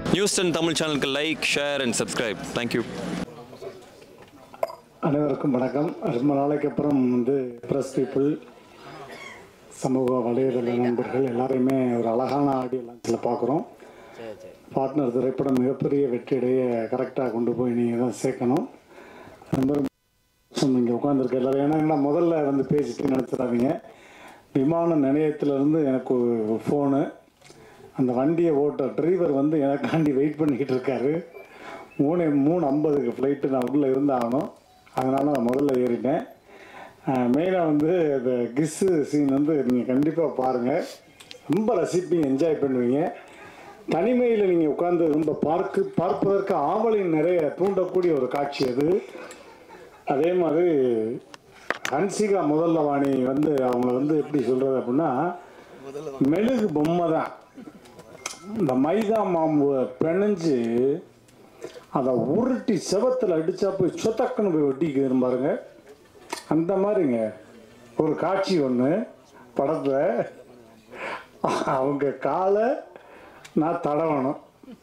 news Ten Tamil சேனலுக்கு like share and subscribe thank you அனைவருக்கும் வணக்கம் ரொம்ப நாளைக்கு அப்புறம் வந்து ப்ரெஸ் பீப்புள் சமூக வலைதள நண்பர்கள் எல்லாரையுமே ஒரு அழகான ஆடியோ லான்ச்சில் பார்க்குறோம் பார்ட்னர் திரைப்படம் மிகப்பெரிய வெற்றியடைய கரெக்டாக கொண்டு போய் நீங்கள் தான் சேர்க்கணும் ரொம்ப ரொம்ப இங்கே உட்காந்துருக்க எல்லாரும் ஏன்னா நான் முதல்ல வந்து பேசிட்டு நினச்சிடாதீங்க விமான நிலையத்திலேருந்து எனக்கு ஒரு ஃபோனு அந்த வண்டியை ஓட்ட டிரைவர் வந்து எனக்காண்டி வெயிட் பண்ணிக்கிட்டு இருக்காரு மூணு மூணு ஐம்பதுக்கு ஃப்ளைட்டு நான் உள்ளே இருந்தாகணும் அதனால் நான் முதல்ல ஏறிட்டேன் மெயினாக வந்து இந்த கிஸ்ஸு சீன் வந்து நீங்கள் கண்டிப்பாக பாருங்கள் ரொம்ப ரசிப்பீங்க என்ஜாய் பண்ணுவீங்க தனிமையில் நீங்கள் உட்காந்து ரொம்ப பார்க்கு பார்ப்பதற்கு ஆவலின் நிறைய தூண்டக்கூடிய ஒரு காட்சி அது அதே மாதிரி ஹன்சிகா முதல்ல வாணி வந்து அவங்கள வந்து எப்படி சொல்கிறது அப்படின்னா மெழுகு பொம்மை தான் இந்த மைதா மாம்பு பிணைஞ்சு அதை உருட்டி செவத்தில் அடிச்சா போய் சொத்தக்குன்னு போய் ஒட்டிக்குதுன்னு பாருங்க அந்த மாதிரிங்க ஒரு காட்சி ஒன்று படத்தில் அவங்க காலை நான் தடவணும்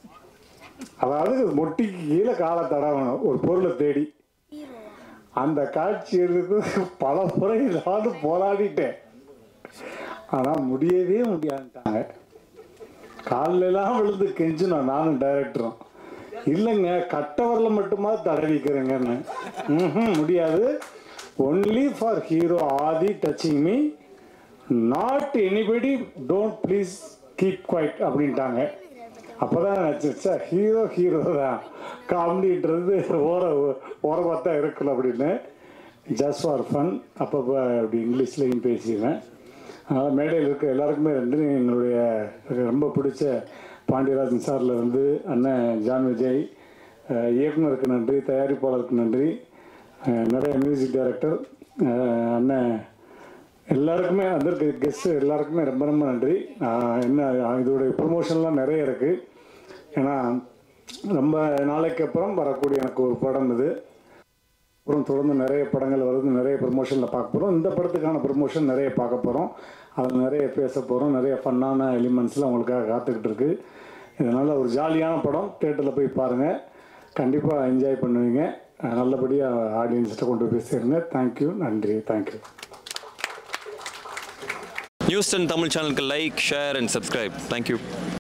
அதாவது மொட்டிக்கு கீழே காலை தடவணும் ஒரு பொருளை தேடி அந்த காட்சி எடுத்து பல முறை நானும் போராடிட்டேன் ஆனால் முடியவே முடியாதுட்டாங்க காலிலெல்லாம் விழுந்து கெஞ்சினோம் நானும் டைரக்டரும் இல்லைங்க கட்டவரில் மட்டுமா தடவிக்கிறேங்கன்னு ம்ஹும், முடியாது only for hero Aadhi touching me not anybody don't please keep quiet அப்படின்ட்டாங்க அப்போதான் நினச்சேன் சார் ஹீரோ ஹீரோ தான் காமெடின்றது ஓர ஓரமாக தான் இருக்கல அப்படின்னு ஜஸ்ட் ஃபார் ஃபன் அப்பப்போ அப்படி இங்கிலீஷ்லேயும் பேசிடுவேன் அதனால் மேடையில் இருக்க எல்லாருக்குமே வந்து எங்களுடைய எனக்கு ரொம்ப பிடிச்ச பாண்டியராஜன் சார்ல இருந்து அண்ணன் ஜான் விஜய் அஹ் இயக்குனருக்கு நன்றி தயாரிப்பாளருக்கு நன்றி அஹ் நிறைய மியூசிக் டைரக்டர் அண்ணன் எல்லாருக்குமே வந்திருக்க கெஸ்ட் எல்லாருக்குமே ரொம்ப ரொம்ப நன்றி ஆஹ் என்ன இதோடைய ப்ரொமோஷன்லாம் நிறைய இருக்குது ஏன்னா ரொம்ப நாளைக்கு அப்புறம் வரக்கூடிய எனக்கு ஒரு படம் இது அப்புறம் தொடர்ந்து நிறைய படங்கள் வருது நிறைய ப்ரொமோஷனில் பார்க்க போகிறோம் இந்த படத்துக்கான ப்ரொமோஷன் நிறைய பார்க்க போகிறோம் அதில் நிறைய பேச போகிறோம் நிறைய ஃபன்னான எலிமெண்ட்ஸ்லாம் உங்களுக்காக காத்துக்கிட்டு இருக்கு இதனால் ஒரு ஜாலியான படம் தேட்டரில் போய் பாருங்கள் கண்டிப்பாக என்ஜாய் பண்ணுவீங்க அஹ் நல்லபடியாக ஆடியன்ஸ்கிட்ட கொண்டு போய் சேருங்க தேங்க்யூ நன்றி தேங்க்யூ நியூஸ் டென் தமிழ் சேனலுக்கு like share and subscribe thank you